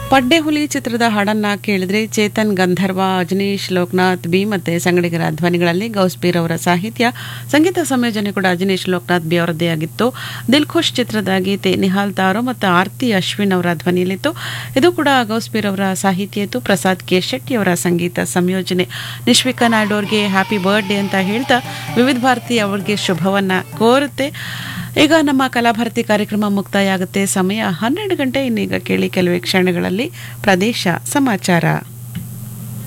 ಪಡ್ಡೆ ಹುಲಿ ಚಿತ್ರದ ಹಾಡನ್ನ ಕೇಳಿದ್ರೆ ಚೇತನ್ ಗಂಧರ್ವ ಅಜನೀಶ್ ಲೋಕನಾಥ್ ಬಿ ಮತ್ತೆ ಸಂಗಡಿಗರ ಧ್ವನಿಗಳಲ್ಲಿ ಗೌಸ್ಬೀರ್ ಅವರ ಸಾಹಿತ್ಯ ಸಂಗೀತ ಸಂಯೋಜನೆ ಕೂಡ ಅಜನೀಶ್ ಲೋಕನಾಥ್ ಬಿ ಅವರದ್ದೇ ಆಗಿತ್ತು ದಿಲ್ ಖುಷ್ ಚಿತ್ರದ ಗೀತೆ ನಿಹಾಲ್ ತಾರೋ ಮತ್ತು ಆರ್ತಿ ಅಶ್ವಿನ್ ಅವರ ಧ್ವನಿಯಲ್ಲಿತ್ತು ಇದು ಕೂಡ ಗೌಸ್ಬೀರ್ ಅವರ ಸಾಹಿತ್ಯ ಇತ್ತು ಪ್ರಸಾದ್ ಕೆ ಶೆಟ್ಟಿ ಅವರ ಸಂಗೀತ ಸಂಯೋಜನೆ ನಿಶ್ವಿಕಾ ನಾಯ್ಡು ಅವ್ರಿಗೆ ಹ್ಯಾಪಿ ಬರ್ಡೇ ಅಂತ ಹೇಳ್ತಾ ವಿವಿಧ ಭಾರತಿ ಅವರಿಗೆ ಶುಭವನ್ನ ಕೋರುತ್ತೆ ಈಗ ನಮ್ಮ ಕಲಾಭಾರತಿ ಕಾರ್ಯಕ್ರಮ ಮುಕ್ತಾಯ ಆಗುತ್ತೆ ಸಮಯ ಹನ್ನೆರಡು ಗಂಟೆ ಇನ್ನೀಗ ಕೇಳಿ ಕೆಲವೇ ಕ್ಷಣಗಳಲ್ಲಿ ಪ್ರದೇಶ ಸಮಾಚಾರ